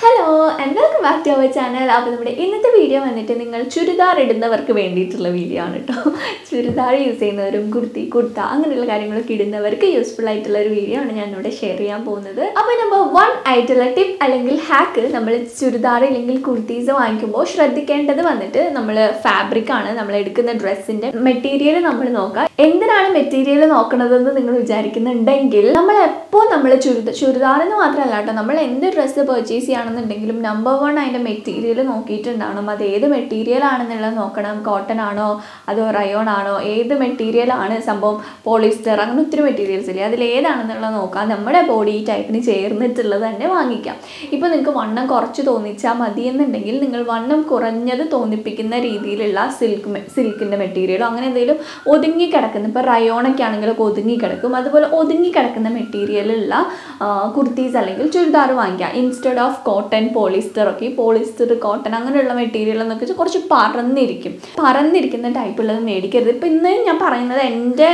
hello and welcome back to our channel അപ്പോൾ നമ്മുടെ ഇന്നത്തെ വീഡിയോ വന്നിട്ട് നിങ്ങൾ ചുരിദാർ ഇടുന്നവർക്ക് വേണ്ടിയിട്ടുള്ള വീഡിയോ ആണ് കേട്ടോ ചുരിദാർ യൂസ് ചെയ്യുന്നവരും കുർത്തി കുർത്ത അങ്ങനെയുള്ള കാര്യങ്ങളൊക്കെ ഇടുന്നവർക്ക് യൂസ്ഫുൾ ആയിട്ടുള്ള ഒരു വീഡിയോ ആണ് ഞാൻ ഇവിടെ ഷെയർ ചെയ്യാൻ പോകുന്നത് അപ്പോൾ നമ്പർ വൺ ആയിട്ടുള്ള ടിപ്പ് അല്ലെങ്കിൽ ഹാക്ക് നമ്മൾ ചുരിദാർ അല്ലെങ്കിൽ കുർത്തീസ് വാങ്ങിക്കുമ്പോൾ ശ്രദ്ധിക്കേണ്ടത് വന്നിട്ട് നമ്മൾ ഫാബ്രിക് ആണ് നമ്മൾ എടുക്കുന്ന ഡ്രസ്സിന്റെ മെറ്റീരിയൽ നമ്മൾ നോക്കുക എന്തിനാണ് മെറ്റീരിയൽ നോക്കണതെന്ന് നിങ്ങൾ വിചാരിക്കുന്നുണ്ടെങ്കിൽ നമ്മൾ എപ്പോൾ നമ്മൾ ചുരിദാർ ചുരിദാർ എന്ന് മാത്രമല്ല കേട്ടോ നമ്മൾ എന്ത് ഡ്രസ്സ് പർച്ചേസ് ചെയ്യുകയാണെന്നുണ്ടെങ്കിലും നമ്പർ വൺ അതിൻ്റെ മെറ്റീരിയൽ നോക്കിയിട്ടുണ്ടാവണം അത് ഏത് മെറ്റീരിയൽ ആണെന്നുള്ളത് നോക്കണം കോട്ടൺ ആണോ അതോ റയോൺ ആണോ ഏത് മെറ്റീരിയൽ ആണ് സംഭവം പോളിസ്റ്റർ അങ്ങനെ ഒത്തിരി മെറ്റീരിയൽസ് ഇല്ലേ അതിൽ ഏതാണെന്നുള്ളത് നോക്കാം നമ്മുടെ ബോഡി ടൈപ്പിന് ചേർന്നിട്ടുള്ളത് തന്നെ വാങ്ങിക്കാം ഇപ്പോൾ നിങ്ങൾക്ക് വണ്ണം കുറച്ച് തോന്നിച്ചാൽ മതി എന്നുണ്ടെങ്കിൽ നിങ്ങൾ വണ്ണം കുറഞ്ഞത് തോന്നിപ്പിക്കുന്ന രീതിയിലുള്ള സിൽക്ക് സിൽക്കിൻ്റെ മെറ്റീരിയലോ അങ്ങനെ എന്തെങ്കിലും ഒതുങ്ങി കിടക്കുന്ന ഇപ്പോൾ റയോണൊക്കെ ആണെങ്കിലൊക്കെ ഒതുങ്ങി കിടക്കും അതുപോലെ ഒതുങ്ങി കിടക്കുന്ന മെറ്റീരിയലുള്ള കുർത്തീസ് അല്ലെങ്കിൽ ചുരിദാർ വാങ്ങിക്കാം ഇൻസ്റ്റെഡ് ഓഫ് കോട്ടൺ പോളിസ്റ്റർ ഒക്കെ ഈ പോളിസ്റ്റർ കോട്ടൺ അങ്ങനെയുള്ള മെറ്റീരിയൽ എന്നൊക്കെ വെച്ചാൽ കുറച്ച് പറന്നിരിക്കും പറന്നിരിക്കുന്ന ടൈപ്പുള്ളത് മേടിക്കരുത് ഇപ്പം ഇന്ന് ഞാൻ പറയുന്നത് എൻ്റെ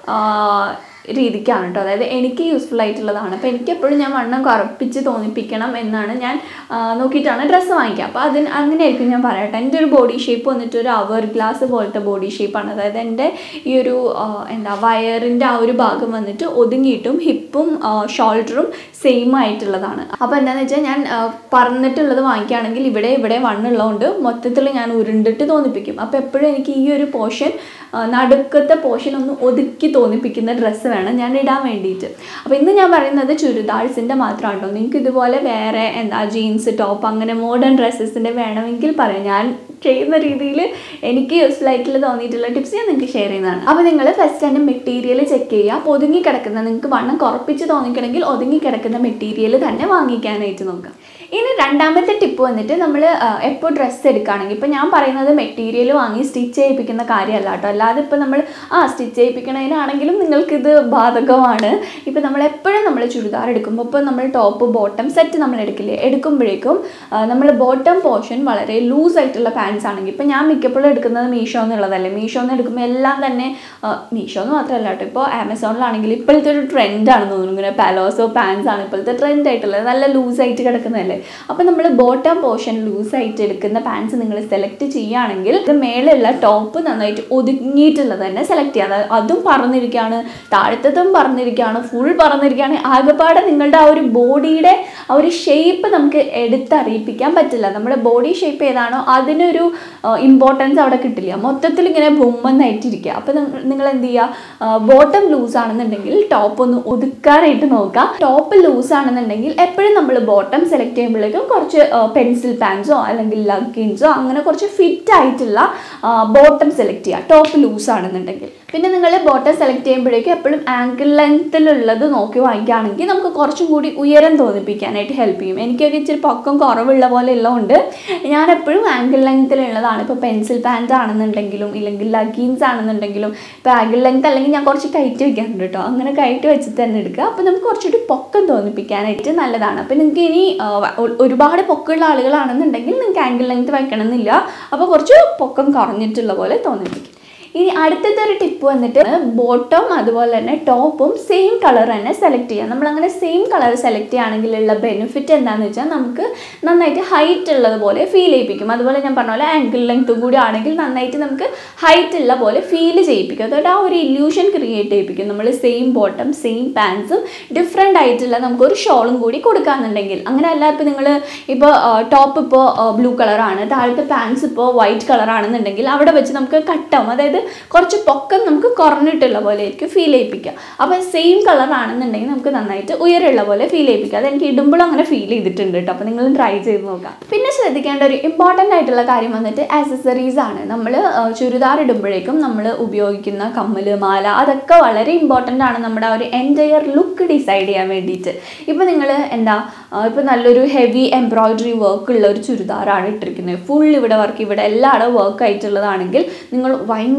രീതിക്കാണ് കേട്ടോ അതായത് എനിക്ക് യൂസ്ഫുൾ ആയിട്ടുള്ളതാണ് അപ്പോൾ എനിക്ക് എപ്പോഴും ഞാൻ വണ്ണം കുറപ്പിച്ച് തോന്നിപ്പിക്കണം എന്നാണ് ഞാൻ നോക്കിയിട്ടാണ് ഡ്രസ്സ് വാങ്ങിക്കുക അപ്പോൾ അതിന് അങ്ങനെയായിരിക്കും ഞാൻ പറയട്ടെ എൻ്റെ ഒരു ബോഡി ഷേപ്പ് വന്നിട്ട് ഒരു അവർ ഗ്ലാസ് പോലത്തെ ബോഡി ഷേപ്പാണ് അതായത് എൻ്റെ ഈ ഒരു എന്താ വയറിൻ്റെ ആ ഒരു ഭാഗം വന്നിട്ട് ഒതുങ്ങിയിട്ടും ഹിപ്പും ഷോൾഡറും സെയിം ആയിട്ടുള്ളതാണ് അപ്പോൾ എന്താണെന്ന് വെച്ചാൽ ഞാൻ പറഞ്ഞിട്ടുള്ളത് വാങ്ങിക്കുകയാണെങ്കിൽ ഇവിടെ ഇവിടെ വണ്ണുള്ളതുകൊണ്ട് മൊത്തത്തിൽ ഞാൻ ഉരുണ്ടിട്ട് തോന്നിപ്പിക്കും അപ്പോൾ എപ്പോഴും എനിക്ക് ഈ ഒരു പോർഷൻ നടുക്കത്തെ പോർഷൻ ഒന്ന് ഒതുക്കി തോന്നിപ്പിക്കുന്ന ഡ്രസ്സ് വേണം ഞാൻ ഇടാൻ വേണ്ടിയിട്ട് അപ്പോൾ ഇന്ന് ഞാൻ പറയുന്നത് ചുരിദാഴ്സിൻ്റെ മാത്രമാണ് കേട്ടോ നിങ്ങൾക്ക് ഇതുപോലെ വേറെ എന്താ ജീൻസ് ടോപ്പ് അങ്ങനെ മോഡേൺ ഡ്രസ്സസിൻ്റെ വേണമെങ്കിൽ പറയാം ഞാൻ ചെയ്യുന്ന രീതിയിൽ എനിക്ക് യൂസ്ഫുൾ ആയിട്ടുള്ള തോന്നിയിട്ടുള്ള ടിപ്സ് ഞാൻ നിങ്ങൾക്ക് ഷെയർ ചെയ്യുന്നതാണ് അപ്പോൾ നിങ്ങൾ ഫസ്റ്റ് തന്നെ മെറ്റീരിയൽ ചെക്ക് ചെയ്യുക ഒതുങ്ങി കിടക്കുന്ന നിങ്ങൾക്ക് വണ്ണം കുറപ്പിച്ച് തോന്നിക്കണമെങ്കിൽ ഒതുങ്ങി കിടക്കുന്ന മെറ്റീരിയൽ തന്നെ വാങ്ങിക്കാനായിട്ട് നോക്കാം ഇനി രണ്ടാമത്തെ ടിപ്പ് വന്നിട്ട് നമ്മൾ എപ്പോൾ ഡ്രസ്സ് എടുക്കുകയാണെങ്കിൽ ഇപ്പോൾ ഞാൻ പറയുന്നത് മെറ്റീരിയൽ വാങ്ങി സ്റ്റിച്ച് ചെയ്യിപ്പിക്കുന്ന കാര്യമല്ല കേട്ടോ അല്ലാതെ ഇപ്പോൾ നമ്മൾ ആ സ്റ്റിച്ച് ചെയ്യിപ്പിക്കണതിനാണെങ്കിലും നിങ്ങൾക്കിത് ബാധകമാണ് ഇപ്പോൾ നമ്മൾ എപ്പോഴും നമ്മൾ ചുരിദാർ എടുക്കുമ്പോൾ ഇപ്പോൾ നമ്മൾ ടോപ്പ് ബോട്ടം സെറ്റ് നമ്മൾ എടുക്കില്ലേ എടുക്കുമ്പോഴേക്കും നമ്മൾ ബോട്ടം പോർഷൻ വളരെ ലൂസ് ആയിട്ടുള്ള പാൻസ് ആണെങ്കിൽ ഇപ്പോൾ ഞാൻ മിക്കപ്പോഴും എടുക്കുന്നത് മീഷോ എന്നുള്ളതല്ലേ മീഷോ എന്ന് എടുക്കുമ്പോൾ എല്ലാം തന്നെ മീഷോ എന്ന് മാത്രമല്ല കേട്ടോ ഇപ്പോൾ ആമസോണിലാണെങ്കിൽ ഇപ്പോഴത്തെ ഒരു ട്രെൻഡാണെന്ന് തോന്നുന്നു ഇങ്ങനെ പാലോസോ പാൻസ് ആണ് ഇപ്പോഴത്തെ ട്രെൻഡ് ആയിട്ടുള്ളത് നല്ല ലൂസായിട്ട് കിടക്കുന്നതല്ലേ അപ്പോൾ നമ്മൾ ബോട്ടം പോർഷൻ ലൂസായിട്ട് എടുക്കുന്ന പാൻസ് നിങ്ങൾ സെലക്ട് ചെയ്യുകയാണെങ്കിൽ ഇത് മേലെയുള്ള ടോപ്പ് നന്നായിട്ട് ഒതുങ്ങിയിട്ടുള്ളത് തന്നെ സെലക്ട് ചെയ്യുക അതും പറന്നിരിക്കുകയാണ് താഴത്തതും പറന്നിരിക്കുകയാണ് ഫുൾ പറന്നിരിക്കുകയാണ് ആകെപ്പാടെ നിങ്ങളുടെ ആ ഒരു ബോഡിയുടെ ആ ഒരു ഷേപ്പ് നമുക്ക് എടുത്തറിയിപ്പിക്കാൻ പറ്റില്ല നമ്മുടെ ബോഡി ഷേപ്പ് ഏതാണോ അതിനൊരു ഇമ്പോർട്ടൻസ് അവിടെ കിട്ടില്ല മൊത്തത്തിൽ ഇങ്ങനെ ബുമ്മെന്നായിട്ടിരിക്കുക അപ്പോൾ നിങ്ങൾ എന്ത് ചെയ്യുക ബോട്ടം ലൂസ് ആണെന്നുണ്ടെങ്കിൽ ടോപ്പ് ഒന്ന് ഒതുക്കാനായിട്ട് നോക്കുക ടോപ്പ് ലൂസ് ആണെന്നുണ്ടെങ്കിൽ എപ്പോഴും നമ്മൾ ബോട്ടം സെലക്ട് ചെയ്യുമ്പോഴേക്കും കുറച്ച് പെൻസിൽ പാൻസോ അല്ലെങ്കിൽ ലഗിൻസോ അങ്ങനെ കുറച്ച് ഫിറ്റ് ആയിട്ടുള്ള ബോട്ടം സെലക്ട് ചെയ്യുക ടോപ്പ് ലൂസ് ആണെന്നുണ്ടെങ്കിൽ പിന്നെ നിങ്ങൾ ബോട്ടം സെലക്ട് ചെയ്യുമ്പോഴേക്കും എപ്പോഴും ആങ്കിൾ ലെങ്ത്തിലുള്ളത് നോക്കി വാങ്ങിക്കുകയാണെങ്കിൽ നമുക്ക് കുറച്ചും കൂടി ഉയരം തോന്നിപ്പിക്കാനായിട്ട് ഹെൽപ്പ് ചെയ്യും എനിക്കൊക്കെ ഇച്ചിരി പൊക്കം കുറവുള്ള പോലെ ഉള്ളതുകൊണ്ട് ഞാൻ എപ്പോഴും ആങ്കിൾ ലെങ്ത്തിലുള്ളതാണ് ഇപ്പോൾ പെൻസിൽ പാൻറ് ആണെന്നുണ്ടെങ്കിലും ഇല്ലെങ്കിൽ ലഗീൻസ് ആണെന്നുണ്ടെങ്കിലും ഇപ്പോൾ ആങ്കിൾ ലെങ്ത് അല്ലെങ്കിൽ ഞാൻ കുറച്ച് കയറ്റി വെക്കാറുണ്ട് കേട്ടോ അങ്ങനെ കയറ്റി വെച്ചിട്ട് തന്നെ എടുക്കുക അപ്പോൾ നമുക്ക് കുറച്ചുകൂടി പൊക്കം തോന്നിപ്പിക്കാനായിട്ട് നല്ലതാണ് അപ്പോൾ നിങ്ങൾക്ക് ഇനി ഒരുപാട് പൊക്കമുള്ള ആളുകളാണെന്നുണ്ടെങ്കിൽ നിങ്ങൾക്ക് ആങ്കിൾ ലെങ്ത് വെക്കണമെന്നില്ല അപ്പോൾ കുറച്ച് പൊക്കം കുറഞ്ഞിട്ടുള്ള പോലെ തോന്നിപ്പിക്കും ഇനി അടുത്തത്തെ ഒരു ടിപ്പ് വന്നിട്ട് ബോട്ടം അതുപോലെ തന്നെ ടോപ്പും സെയിം കളർ തന്നെ സെലക്ട് ചെയ്യാം നമ്മളങ്ങനെ സെയിം കളർ സെലക്ട് ചെയ്യുകയാണെങ്കിലുള്ള ബെനിഫിറ്റ് എന്താണെന്ന് വെച്ചാൽ നമുക്ക് നന്നായിട്ട് ഹൈറ്റ് ഉള്ളത് പോലെ ഫീൽ ചെയ്യിപ്പിക്കും അതുപോലെ ഞാൻ പറഞ്ഞ പോലെ ആങ്കിൾ ലെങ്ത്തും കൂടി ആണെങ്കിൽ നന്നായിട്ട് നമുക്ക് ഹൈറ്റ് ഉള്ള പോലെ ഫീൽ ചെയ്യിപ്പിക്കും അതുകൊണ്ട് ആ ഒരു ഇല്യൂഷൻ ക്രിയേറ്റ് ചെയ്യിപ്പിക്കും നമ്മൾ സെയിം ബോട്ടം സെയിം പാൻസും ഡിഫറെൻ്റ് ആയിട്ടുള്ള നമുക്കൊരു ഷോളും കൂടി കൊടുക്കാന്നുണ്ടെങ്കിൽ അങ്ങനെ അല്ല ഇപ്പോൾ നിങ്ങൾ ഇപ്പോൾ ടോപ്പ് ഇപ്പോൾ ബ്ലൂ കളറാണ് താഴത്തെ പാൻസ് ഇപ്പോൾ വൈറ്റ് കളറാണെന്നുണ്ടെങ്കിൽ അവിടെ വെച്ച് നമുക്ക് കട്ടാവും അതായത് കുറച്ച് പൊക്കം നമുക്ക് കുറഞ്ഞിട്ടുള്ള പോലെ ആയിരിക്കും ഫീൽ ചെയ്യിപ്പിക്കുക അപ്പോൾ സെയിം കളർ ആണെന്നുണ്ടെങ്കിൽ നമുക്ക് നന്നായിട്ട് ഉയരമുള്ള പോലെ ഫീൽ ചെയ്യിപ്പിക്കുക അതെനിക്ക് ഇടുമ്പോഴും അങ്ങനെ ഫീൽ ചെയ്തിട്ടുണ്ട് കേട്ടോ അപ്പോൾ നിങ്ങൾ ട്രൈ ചെയ്ത് നോക്കാം പിന്നെ ശ്രദ്ധിക്കേണ്ട ഒരു ഇമ്പോർട്ടൻ്റ് ആയിട്ടുള്ള കാര്യം വന്നിട്ട് ആക്സസറീസ് ആണ് നമ്മൾ ചുരിദാർ ഇടുമ്പോഴേക്കും നമ്മൾ ഉപയോഗിക്കുന്ന കമ്മൽ മാല അതൊക്കെ വളരെ ഇമ്പോർട്ടൻ്റ് ആണ് നമ്മുടെ ആ ഒരു എൻറ്റയർ ലുക്ക് ഡിസൈഡ് ചെയ്യാൻ വേണ്ടിയിട്ട് ഇപ്പോൾ നിങ്ങൾ എന്താ ഇപ്പോൾ നല്ലൊരു ഹെവി എംബ്രോയിഡറി വർക്ക് ഉള്ള ഒരു ചുരിദാറാണ് ഇട്ടിരിക്കുന്നത് ഫുൾ ഇവിടെ വർക്ക് ഇവിടെ എല്ലായിടവും വർക്ക് ആയിട്ടുള്ളതാണെങ്കിൽ നിങ്ങൾ ഭയങ്കര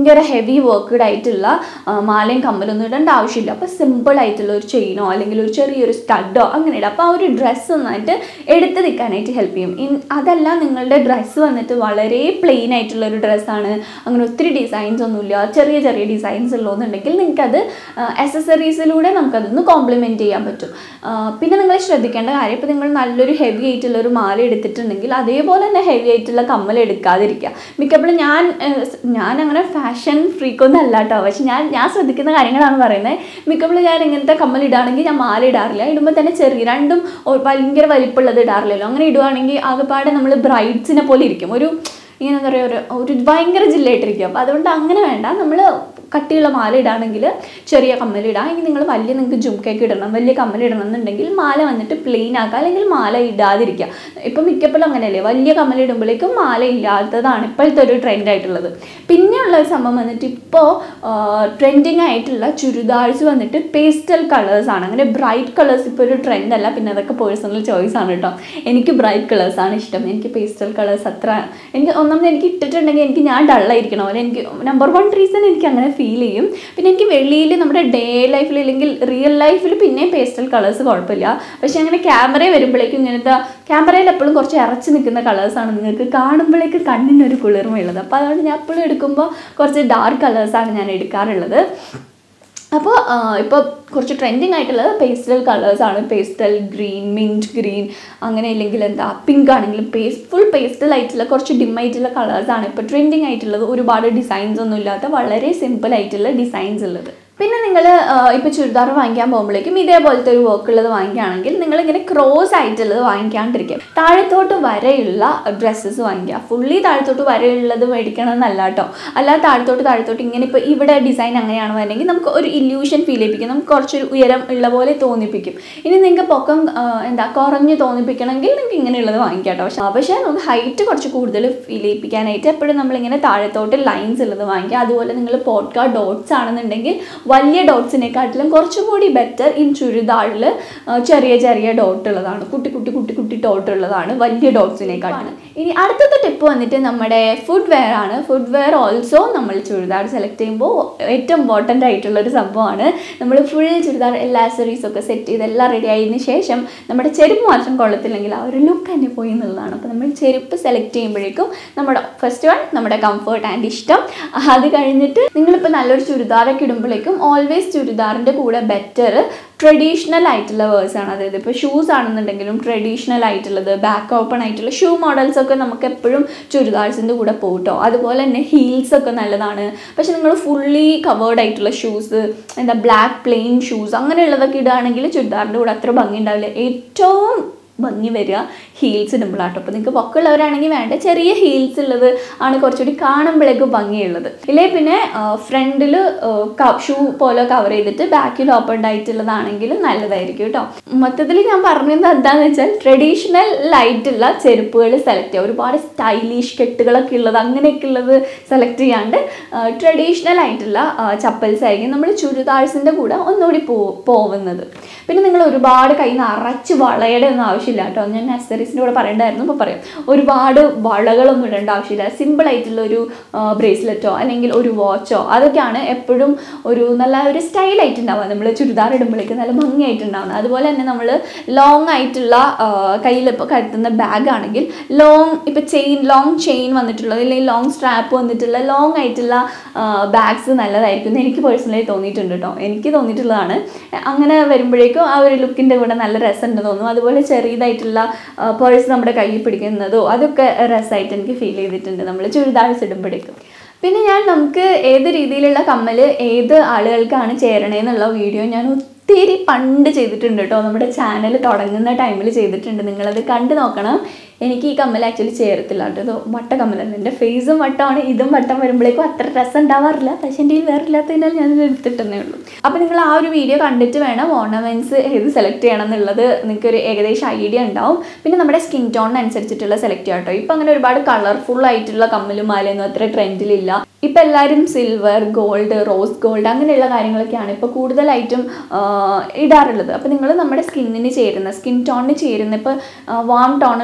ഭയങ്കര ഹെവി വർക്ക്ഡ് ആയിട്ടുള്ള ആ, മാലയും കമ്മലൊന്നും ഇടേണ്ട ആവശ്യമില്ല അപ്പോൾ സിമ്പിൾ ആയിട്ടുള്ള ഒരു ചെയിനോ അല്ലെങ്കിൽ ഒരു ചെറിയൊരു സ്റ്റഡോ അങ്ങനെ ഇടാം അപ്പോൾ ആ ഒരു ഡ്രസ്സ് നന്നായിട്ട് എടുത്ത് നിൽക്കാനായിട്ട് ഹെൽപ്പ് ചെയ്യും ഇൻ അതല്ല നിങ്ങളുടെ ഡ്രസ്സ് വന്നിട്ട് വളരെ പ്ലെയിൻ ആയിട്ടുള്ള ഒരു ഡ്രസ്സാണ് അങ്ങനെ ഒത്തിരി ഡിസൈൻസ് ഒന്നുമില്ല ചെറിയ ചെറിയ ഡിസൈൻസ് ഉള്ളതെന്നുണ്ടെങ്കിൽ നിങ്ങൾക്കത് അസസറീസിലൂടെ നമുക്കതൊന്ന് കോംപ്ലിമെൻറ്റ് ചെയ്യാൻ പറ്റും ആ, പിന്നെ നിങ്ങൾ ശ്രദ്ധിക്കേണ്ട കാര്യം ഇപ്പോൾ നിങ്ങൾ നല്ലൊരു ഹെവി ആയിട്ടുള്ള ഒരു മാല എടുത്തിട്ടുണ്ടെങ്കിൽ അതേപോലെ തന്നെ ഹെവി ആയിട്ടുള്ള കമ്മൽ എടുക്കാതിരിക്കുക മിക്കപ്പോഴും ഞാൻ ഏഹ്, സ് ഞാൻ അങ്ങനെ ഫാഷൻ ഫ്രീക്കൊന്നും അല്ല കേട്ടോ പക്ഷെ ഞാൻ ഞാൻ ശ്രദ്ധിക്കുന്ന കാര്യങ്ങളാണ് പറയുന്നത് മിക്കപ്പോഴും ഞാൻ ഇങ്ങനത്തെ കമ്മൽ ഇടുകയാണെങ്കിൽ ഞാൻ മാല ഇടാറില്ല ഇടുമ്പോൾ തന്നെ ചെറിയ രണ്ടും ഒ- ഭയങ്കര വലിപ്പമുള്ളത് ഇടാറില്ലല്ലോ അങ്ങനെ ഇടുവാണെങ്കിൽ ആകെപ്പാടെ നമ്മൾ ബ്രൈഡ്സിനെ പോലെ ഇരിക്കും ഒരു ഇങ്ങനെ എന്താ പറയുക ഒരു ഒരു ഭയങ്കര ജില്ലയായിട്ടിരിക്കും അപ്പോൾ അതുകൊണ്ട് അങ്ങനെ വേണ്ട നമ്മൾ കട്ടിയുള്ള മാല ഇടാണെങ്കിൽ ചെറിയ കമ്മൽ ഇടാം ഇനി നിങ്ങൾ വലിയ നിങ്ങൾക്ക് ജുംക്കൊക്കെ ഇടണം വലിയ കമ്മൽ ഇടണം എന്നുണ്ടെങ്കിൽ മാല വന്നിട്ട് പ്ലെയിൻ ആക്കുക അല്ലെങ്കിൽ മാല ഇടാതിരിക്കുക ഇപ്പം മിക്കപ്പോഴും അങ്ങനെയല്ലേ വലിയ കമ്മൽ ഇടുമ്പോഴേക്കും മാല ഇല്ലാത്തതാണ് ഇപ്പോഴത്തെ ഒരു ട്രെൻഡ് ആയിട്ടുള്ളത് പിന്നെയുള്ള ഒരു സംഭവം വന്നിട്ട് ഇപ്പോൾ ട്രെൻഡിങ് ആയിട്ടുള്ള ചുരിദാർസ് വന്നിട്ട് പേസ്റ്റൽ കളേഴ്സ് ആണ് അങ്ങനെ ബ്രൈറ്റ് കളേഴ്സ് ഇപ്പോൾ ഒരു ട്രെൻഡ് അല്ല പിന്നെ അതൊക്കെ പേഴ്സണൽ ചോയ്സ് ആണ് കേട്ടോ എനിക്ക് ബ്രൈറ്റ് കളേഴ്സ് ആണ് ഇഷ്ടം എനിക്ക് പേസ്റ്റൽ കളേഴ്സ് അത്ര എനിക്ക് ഒന്നാമത് എനിക്ക് ഇട്ടിട്ടുണ്ടെങ്കിൽ എനിക്ക് ഞാൻ ഡള്ളായിരിക്കണം പോലെ എനിക്ക് നമ്പർ വൺ റീസൺ എനിക്ക് അങ്ങനെ ഫീൽ ചെയ്യും പിന്നെ എനിക്ക് വെളിയിൽ നമ്മുടെ ഡേ ലൈഫിൽ അല്ലെങ്കിൽ റിയൽ ലൈഫിൽ പിന്നെയും പേസ്റ്റൽ കളേഴ്സ് കുഴപ്പമില്ല പക്ഷെ അങ്ങനെ ക്യാമറ വരുമ്പോഴേക്കും ഇങ്ങനത്തെ ക്യാമറയിൽ എപ്പോഴും കുറച്ച് ഇറച്ചി നിൽക്കുന്ന കളേഴ്സാണ് നിങ്ങൾക്ക് കാണുമ്പോഴേക്ക് കണ്ണിനൊരു കുളിർമയുള്ളത് അപ്പോൾ അതുകൊണ്ട് ഞാൻ എപ്പോഴും എടുക്കുമ്പോൾ കുറച്ച് ഡാർക്ക് കളേഴ്സാണ് ഞാൻ എടുക്കാറുള്ളത് അപ്പോൾ ഇപ്പോൾ കുറച്ച് ട്രെൻഡിങ് ആയിട്ടുള്ളത് പേസ്റ്റൽ കളേഴ്സാണ് പേസ്റ്റൽ ഗ്രീൻ മിൻറ്റ് ഗ്രീൻ അങ്ങനെ ഇല്ലെങ്കിൽ എന്താ പിങ്ക് ആണെങ്കിലും പേസ്റ്റ് ഫുൾ പേസ്റ്റൽ ആയിട്ടുള്ള കുറച്ച് ഡിം ആയിട്ടുള്ള കളേഴ്സാണ് ഇപ്പോൾ ട്രെൻഡിങ് ആയിട്ടുള്ളത് ഒരുപാട് ഡിസൈൻസ് ഒന്നും ഇല്ലാത്ത വളരെ സിമ്പിൾ ആയിട്ടുള്ള ഡിസൈൻസ് ഉള്ളത് പിന്നെ നിങ്ങൾ ഇപ്പോൾ ചുരിദാർ വാങ്ങിക്കാൻ പോകുമ്പോഴേക്കും ഇതേപോലത്തെ ഒരു വർക്ക് ഉള്ളത് വാങ്ങിക്കുകയാണെങ്കിൽ നിങ്ങളിങ്ങനെ ക്രോസ് ആയിട്ടുള്ളത് വാങ്ങിക്കാണ്ടിരിക്കുക താഴത്തോട്ട് വരെയുള്ള ഡ്രസ്സസ് വാങ്ങിക്കുക ഫുള്ളി താഴത്തോട്ട് വരെയുള്ളത് മേടിക്കണം എന്നല്ല കേട്ടോ അല്ലാതെ താഴത്തോട്ട് താഴത്തോട്ട് ഇങ്ങനെ ഇപ്പോൾ ഇവിടെ ഡിസൈൻ അങ്ങനെയാണ് വരണമെങ്കിൽ നമുക്ക് ഒരു ഇല്യൂഷൻ ഫീൽ ചെയ്യിപ്പിക്കും നമുക്ക് കുറച്ചൊരു ഉയരം ഉള്ള പോലെ തോന്നിപ്പിക്കും ഇനി നിങ്ങൾക്ക് പൊക്കം ആ, എന്താ കുറഞ്ഞ് തോന്നിപ്പിക്കണമെങ്കിൽ നിങ്ങൾക്ക് ഇങ്ങനെയുള്ളത് വാങ്ങിക്കാം കേട്ടോ പക്ഷേ പക്ഷേ നമുക്ക് ഹൈറ്റ് കുറച്ച് കൂടുതൽ ഫീൽ ചെയ്യിപ്പിക്കാനായിട്ട് എപ്പോഴും നമ്മളിങ്ങനെ താഴത്തോട്ട് ലൈൻസ് ഉള്ളത് വാങ്ങിക്കുക അതുപോലെ നിങ്ങൾ പോട്ട്കാ ഡോട്ട്സ് ആണെന്നുണ്ടെങ്കിൽ വലിയ ഡോട്ട്സിനെക്കാട്ടിലും കുറച്ചും കൂടി ബെറ്റർ ഇൻ ചുരിദാറിൽ ചെറിയ ചെറിയ ഡോട്ട് ഉള്ളതാണ് കുട്ടി കുട്ടി കുട്ടി കുട്ടി ഡോട്ട് ഉള്ളതാണ് വലിയ ഡോട്ട്സിനെക്കാട്ടിലും ഇനി അടുത്തത്തെ ടിപ്പ് വന്നിട്ട് നമ്മുടെ ഫുഡ് വെയർ ആണ് ഫുഡ് വെയർ ഓൾസോ നമ്മൾ ചുരിദാർ സെലക്ട് ചെയ്യുമ്പോൾ ഏറ്റവും ഇമ്പോർട്ടൻ്റ് ആയിട്ടുള്ള ഒരു സംഭവമാണ് നമ്മൾ ഫുൾ ചുരിദാർ എല്ലാ അസറീസ് ഒക്കെ സെറ്റ് ചെയ്ത് എല്ലാം റെഡി ആയതിനു ശേഷം നമ്മുടെ ചെരുപ്പ് മാത്രം കൊള്ളത്തില്ലെങ്കിൽ ആ ഒരു ലുക്ക് തന്നെ പോയി എന്നുള്ളതാണ് അപ്പോൾ നമ്മൾ ചെരുപ്പ് സെലക്ട് ചെയ്യുമ്പോഴേക്കും നമ്മുടെ ഫസ്റ്റ് വൺ നമ്മുടെ കംഫർട്ട് ആൻഡ് ഇഷ്ടം അത് കഴിഞ്ഞിട്ട് നിങ്ങളിപ്പോൾ നല്ലൊരു ചുരിദാറൊക്കെ ഇടുമ്പോഴേക്കും ഓൾവേസ് ചുരിദാറിൻ്റെ കൂടെ ബെറ്റർ ട്രഡീഷണൽ ആയിട്ടുള്ള വേഴ്സ് ആണ് അതായത് ഇപ്പോൾ ഷൂസ് ആണെന്നുണ്ടെങ്കിലും ട്രഡീഷണൽ ആയിട്ടുള്ളത് ബാക്ക് ഓപ്പൺ ആയിട്ടുള്ള ഷൂ മോഡൽസ് ഒക്കെ നമുക്ക് എപ്പോഴും ചുരിദാർസിൻ്റെ കൂടെ പോകട്ടോ അതുപോലെ തന്നെ ഹീൽസ് ഒക്കെ നല്ലതാണ് പക്ഷെ നിങ്ങൾ ഫുള്ളി കവേർഡ് ആയിട്ടുള്ള ഷൂസ് എന്താ ബ്ലാക്ക് പ്ലെയിൻ ഷൂസ് അങ്ങനെയുള്ളതൊക്കെ ഇടുകയാണെങ്കിൽ ചുരിദാറിൻ്റെ കൂടെ അത്ര ഭംഗി ഉണ്ടാവില്ല ഏറ്റവും ഭംഗി വരിക ഹീൽസ് ഇടുമ്പോഴാട്ടോ അപ്പോൾ നിങ്ങൾക്ക് പൊക്കമുള്ളവരാണെങ്കിൽ വേണ്ട ചെറിയ ഹീൽസ് ഉള്ളത് ആണ് കുറച്ചുകൂടി കാണുമ്പോഴേക്കും ഭംഗിയുള്ളത് ഇല്ലേ പിന്നെ ഫ്രണ്ടിൽ ഷൂ പോലെ കവർ ചെയ്തിട്ട് ബാക്കിൽ ഓപ്പൺ ആയിട്ടുള്ളതാണെങ്കിൽ നല്ലതായിരിക്കും കേട്ടോ മൊത്തത്തിൽ ഞാൻ പറഞ്ഞത് എന്താണെന്ന് വെച്ചാൽ ട്രഡീഷണൽ ആയിട്ടുള്ള ചെരുപ്പുകൾ സെലക്ട് ചെയ്യുക ഒരുപാട് സ്റ്റൈലിഷ് കെട്ടുകളൊക്കെ ഉള്ളത് അങ്ങനെയൊക്കെ ഉള്ളത് സെലക്ട് ചെയ്യാണ്ട് ട്രഡീഷണൽ ആയിട്ടുള്ള ചപ്പൽസ് ആയിരിക്കും നമ്മൾ ചുരിദാഴ്സിൻ്റെ കൂടെ ഒന്നുകൂടി പോ പോകുന്നത് പിന്നെ നിങ്ങൾ ഒരുപാട് കൈ നിറച്ച് വളയുടെ ഒന്നും ആവശ്യമില്ല കേട്ടോ ഞാൻ അക്സറീസിൻ്റെ കൂടെ പറയണ്ടായിരുന്നു ഇപ്പോൾ പറയാം ഒരുപാട് വളകളൊന്നും ഇടേണ്ട ആവശ്യമില്ല സിമ്പിൾ ആയിട്ടുള്ള ഒരു ബ്രേസ്ലെറ്റോ അല്ലെങ്കിൽ ഒരു വാച്ചോ അതൊക്കെയാണ് എപ്പോഴും ഒരു നല്ല ഒരു സ്റ്റൈലായിട്ടുണ്ടാവുക നമ്മൾ ചുരിദാർ ഇടുമ്പോഴേക്കും നല്ല ഭംഗിയായിട്ടുണ്ടാവുന്നത് അതുപോലെ തന്നെ നമ്മൾ ലോങ് ആയിട്ടുള്ള കയ്യിൽ ഇപ്പോൾ കരുതുന്ന ബാഗ് ആണെങ്കിൽ ലോങ് ഇപ്പോൾ ചെയിൻ ലോങ് ചെയിൻ വന്നിട്ടുള്ളത് അല്ലെങ്കിൽ ലോങ് സ്ട്രാപ്പ് വന്നിട്ടുള്ള ലോങ് ആയിട്ടുള്ള ബാഗ്സ് നല്ലതായിരിക്കും എന്ന് എനിക്ക് പേഴ്സണലി തോന്നിയിട്ടുണ്ട് കേട്ടോ എനിക്ക് തോന്നിയിട്ടുള്ളതാണ് അങ്ങനെ വരുമ്പോഴേക്കും ആ ഒരു ലുക്കിൻ്റെ കൂടെ നല്ല രസമുണ്ട് തോന്നും അതുപോലെ ചെറിയതായിട്ടുള്ള പേഴ്സ് നമ്മുടെ കയ്യിൽ പിടിക്കുന്നതോ അതൊക്കെ രസമായിട്ട് എനിക്ക് ഫീൽ ചെയ്തിട്ടുണ്ട് നമ്മൾ ചുരിദാർസ് ഇടുമ്പോഴേക്കും പിന്നെ ഞാൻ നമുക്ക് ഏത് രീതിയിലുള്ള കമ്മൽ ഏത് ആളുകൾക്കാണ് ചേരണേന്നുള്ള വീഡിയോ ഞാൻ ഒത്തിരി പണ്ട് ചെയ്തിട്ടുണ്ട് കേട്ടോ നമ്മുടെ ചാനൽ തുടങ്ങുന്ന ടൈമിൽ ചെയ്തിട്ടുണ്ട് നിങ്ങളത് കണ്ടു നോക്കണം എനിക്ക് ഈ കമ്മൽ ആക്ച്വലി ചേരത്തില്ല കേട്ടോ ഇത് വട്ട കമ്മലാണ് എൻ്റെ ഫേസും വട്ടമാണ് ഇതും വട്ടം വരുമ്പോഴേക്കും അത്ര രസം ഉണ്ടാവാറില്ല പക്ഷേ എൻ്റെ കയ്യിൽ വേറെ ഇല്ലാത്തതിനാൽ ഞാനിത് എടുത്തിട്ടെന്നേ ഉള്ളൂ അപ്പോൾ നിങ്ങൾ ആ ഒരു വീഡിയോ കണ്ടിട്ട് വേണം ഓർണമെൻറ്റ്സ് ഏത് സെലക്ട് ചെയ്യണം എന്നുള്ളത് നിങ്ങൾക്ക് ഒരു ഏകദേശം ഐഡിയ ഉണ്ടാവും പിന്നെ നമ്മുടെ സ്കിൻ ടോണിനനുസരിച്ചിട്ടുള്ള സെലക്ട് ചെയ്യാം കേട്ടോ ഇപ്പം അങ്ങനെ ഒരുപാട് കളർഫുൾ ആയിട്ടുള്ള കമ്മലും മാലയൊന്നും അത്ര ട്രെൻഡിലില്ല ഇപ്പം എല്ലാവരും സിൽവർ ഗോൾഡ് റോസ് ഗോൾഡ് അങ്ങനെയുള്ള കാര്യങ്ങളൊക്കെയാണ് ഇപ്പോൾ കൂടുതലായിട്ടും ഇടാറുള്ളത് അപ്പോൾ നിങ്ങൾ നമ്മുടെ സ്കിന്നിന് ചേരുന്ന സ്കിൻ ടോണിന് ചേരുന്ന ഇപ്പോൾ വാം ടോൺ ഉള്ളവർക്ക്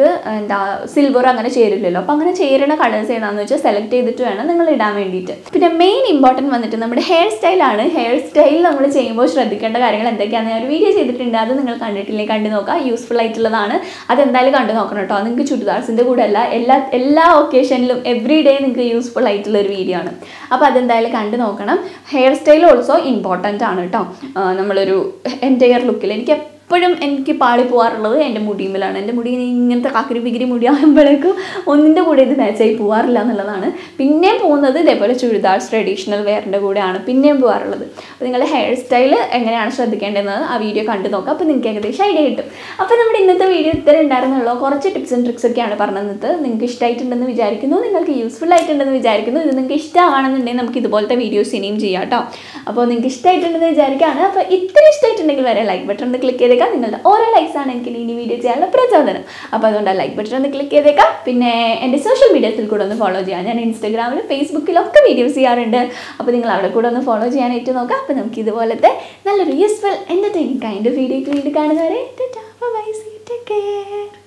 നിങ്ങൾക്ക് എന്താ സിൽവർ അങ്ങനെ ചേരില്ലല്ലോ അപ്പോൾ അങ്ങനെ ചേരുന്ന കളേഴ്സ് ഏതാണെന്ന് വെച്ചാൽ സെലക്ട് ചെയ്തിട്ട് വേണം നിങ്ങൾ ഇടാൻ വേണ്ടിയിട്ട് പിന്നെ മെയിൻ ഇമ്പോർട്ടൻറ്റ് വന്നിട്ട് നമ്മുടെ ഹെയർ സ്റ്റൈലാണ് ഹെയർ സ്റ്റൈൽ നമ്മൾ ചെയ്യുമ്പോൾ ശ്രദ്ധിക്കേണ്ട കാര്യങ്ങൾ എന്തൊക്കെയാണെന്ന് ഞാൻ ഒരു വീഡിയോ ചെയ്തിട്ടുണ്ട് അത് നിങ്ങൾ കണ്ടിട്ടില്ലെങ്കിൽ കണ്ടു നോക്കുക യൂസ്ഫുൾ ആയിട്ടുള്ളതാണ് അതെന്തായാലും കണ്ടു നോക്കണം കേട്ടോ നിങ്ങൾക്ക് ചുരിദാർസിൻ്റെ കൂടെ അല്ല എല്ലാ എല്ലാ ഒക്കേഷനിലും എവറി ഡേ നിങ്ങൾക്ക് യൂസ്ഫുൾ ആയിട്ടുള്ള ഒരു വീഡിയോ ആണ് അപ്പോൾ അതെന്തായാലും കണ്ടു നോക്കണം ഹെയർ സ്റ്റൈൽ ഓൾസോ ഇമ്പോർട്ടൻ്റ് ആണ് കേട്ടോ ആ, നമ്മളൊരു എൻ്റെയർ ലുക്കിൽ എനിക്ക് എപ്പോഴും എനിക്ക് പാളി പോകാറുള്ളത് എൻ്റെ മുടിയുമ്മലാണ് എൻ്റെ മുടി ഇങ്ങനെ ഇങ്ങനത്തെ കാക്കിരി പികിരി മുടി ആകുമ്പോഴേക്കും ഒന്നിൻ്റെ കൂടെ ഇത് മാച്ചായി പോകാറില്ല എന്നുള്ളതാണ് പിന്നെയും പോകുന്നത് ഇതേപോലെ ചുരിദാർസ് ട്രഡീഷണൽ വെയറിൻ്റെ കൂടെയാണ് പിന്നെയും പോകാറുള്ളത് അപ്പോൾ നിങ്ങൾ ഹെയർ സ്റ്റൈൽ എങ്ങനെയാണ് ശ്രദ്ധിക്കേണ്ടതെന്ന് ആ വീഡിയോ കണ്ടു നോക്കുക അപ്പോൾ നിങ്ങൾക്ക് ഏകദേശം ഐഡിയ കിട്ടും അപ്പോൾ നമ്മുടെ ഇന്നത്തെ വീഡിയോ ഇത്ര ഉണ്ടായിരുന്നുള്ളൂ കുറച്ച് ടിപ്സും ട്രിക്സ് ഒക്കെയാണ് പറഞ്ഞത് നിങ്ങൾക്ക് ഇഷ്ടമായിട്ടുണ്ടെന്ന് വിചാരിക്കുന്നു നിങ്ങൾക്ക് യൂസ്ഫുൾ ആയിട്ടുണ്ടെന്ന് വിചാരിക്കുന്നു ഇത് നിങ്ങൾക്ക് ഇഷ്ടമാണെന്നുണ്ടെങ്കിൽ നമുക്ക് ഇതുപോലത്തെ വീഡിയോസ് ഇനിയും ചെയ്യാം കേട്ടോ അപ്പോൾ നിങ്ങൾക്ക് ഇഷ്ടമായിട്ടുണ്ടെന്ന് വിചാരിക്കുകയാണ് അപ്പോൾ ഇത്ര ഇഷ്ടമായിട്ടുണ്ടെങ്കിൽ വരെ ലൈക്ക് ബട്ടൺ ഒന്ന് ക്ലിക്ക് ചെയ്തേക്കാം നിങ്ങളുടെ ഓരോ likes ആണ് എനിക്ക് ഇനി വീഡിയോ ചെയ്യാനുള്ള പ്രചോദനം അപ്പോൾ അതുകൊണ്ട് ആ ലൈക്ക് ബട്ടൺ ഒന്ന് ക്ലിക്ക് ചെയ്തേക്കാം പിന്നെ എൻ്റെ സോഷ്യൽ മീഡിയത്തിൽ കൂടെ ഒന്ന് ഫോളോ ചെയ്യാം ഞാൻ ഇൻസ്റ്റാഗ്രാമിലും ഫേസ്ബുക്കിലും ഒക്കെ വീഡിയോസ് ചെയ്യാറുണ്ട് അപ്പോൾ നിങ്ങൾ അവിടെ കൂടെ ഒന്ന് ഫോളോ ചെയ്യാനായിട്ട് നോക്കാം അപ്പോൾ നമുക്ക് ഇതുപോലത്തെ നല്ലൊരു useful entertaining kind of video വീണ്ടും കാണുന്നവരെ ബൈ സീ ടേക്ക് കെയർ